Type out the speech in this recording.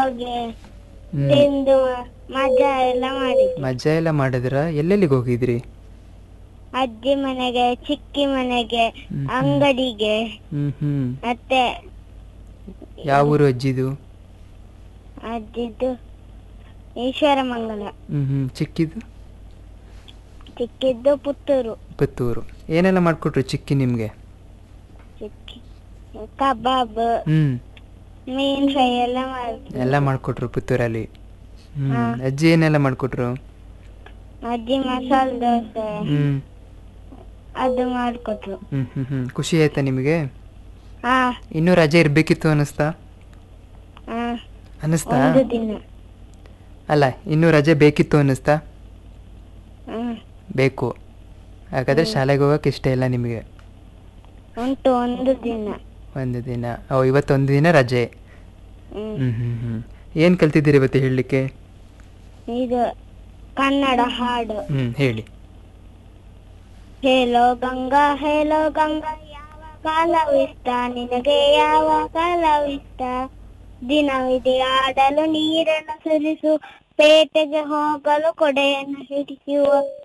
ಹೋಗಿ ಹ್ಮ್ ತಿಂದು ಮಜಾ ಎಲ್ಲ ಮಾಡಿದ್ವಿ ಮಜಾ ಎಲ್ಲ ಮಾಡಿದ್ರ ಎಲ್ಲೆಲ್ಲಿಗೆ ಹೋಗಿದ್ರಿ ಅಜ್ಜಿ ಮನೆಗೆ ಚಿಕ್ಕಿ ಮನೆಗೆ ಹ್ಮ್. ಅಂಗಡಿಗೆ ಹ್ಮ್ ಹ್ಮ್ ಮತ್ತೆ ಯಾವ ಊರು ಅಜ್ಜಿದು ಅಜ್ಜಿದ್ದು ಈಶ್ವರ ಮಂಗಲ ಹ್ಮ್ ಹ್ಮ್ ಚಿಕ್ಕಿದು ಚಿಕ್ಕಿದ್ದು ಪುತ್ತೂರು ಪುತ್ತೂರು ಏನೆಲ್ಲ ಮಾಡ್ಕೊಟ್ರು ಚಿಕ್ಕಿ ನಿಮ್ಗೆ ಚಿಕ್ಕಿ ಕಬಾಬ್ ಹ್ಮ್ ಮೀನ್ ಫ್ರೈ ಎಲ್ಲ ಮಾಡಿದ್ವಿ ಎಲ್ಲ ಮಾಡ್ಕೊಟ್ರು ಪುತ್ತೂರಲ್ಲಿ ಹ್ಮ್ ಹಾ. ಅಜ್ಜಿ ಏನೆಲ್ಲ ಮಾಡ್ಕೊಟ್ರು ಅಜ್ಜಿ ಮಸಾಲೆ ದೋಸೆ ಹ್ಮ್ ಅದು ಮಾಡ್ಕೊಟ್ರು ಹ್ಮ್ ಹ್ಮ್ ಹ್ಮ್ ಖುಷಿ ಆಯ್ತಾ ನಿಮಗೆ ಹಾ ಇನ್ನೂ ರಜೆ ಇರ್ಬೇಕಿತ್ತು ಅನಿಸ್ತಾ ಹಾ ಅನಿಸ್ತಾ ಒಂದು ದಿನ ಅಲ್ಲ ಇನ್ನೂ ರಜೆ ಬೇಕಿತ್ತು ಅನ್ನಿಸ್ತಾ ಹ್ಮ್ ಬೇಕು ಹಾಗಾದ್ರೆ ಶಾಲೆಗೆ ಹೋಗಕ್ಕೆ ಇಷ್ಟ ಇಲ್ಲ ನಿಮಗೆ ಉಂಟು ಒಂದು ದಿನ ಒಂದು ದಿನ ಓ ಇವತ್ತೊಂದು ದಿನ ರಜೆ ಹ್ಮ್ ಹ್ಮ್ ಹ್ಮ್ ಹ್ಮ್ ಏನು ಕಲ್ತಿದ್ದೀರಿ ಇವತ್ತು ಹೇಳಲಿಕ್ಕೆ ಇದು ಕನ್ನಡ ಹಾಡು ಹ್ಮ್ ಹೇಳಿ ಹೇಲೋ ಗಂಗಾ ಹೇಲೋ ಗಂಗಾ ಯಾವ ಕಾಲವಿಷ್ಟ ನಿನಗೆ ಯಾವ ಕಾಲವಿಷ್ಟ ದಿನವಿದೆ ಆಡಲು ನೀರನ್ನು ಸುರಿಸು ಪೇಟೆಗೆ ಹೋಗಲು ಕೊಡೆಯನ್ನು ಹಿಡಿಸುವ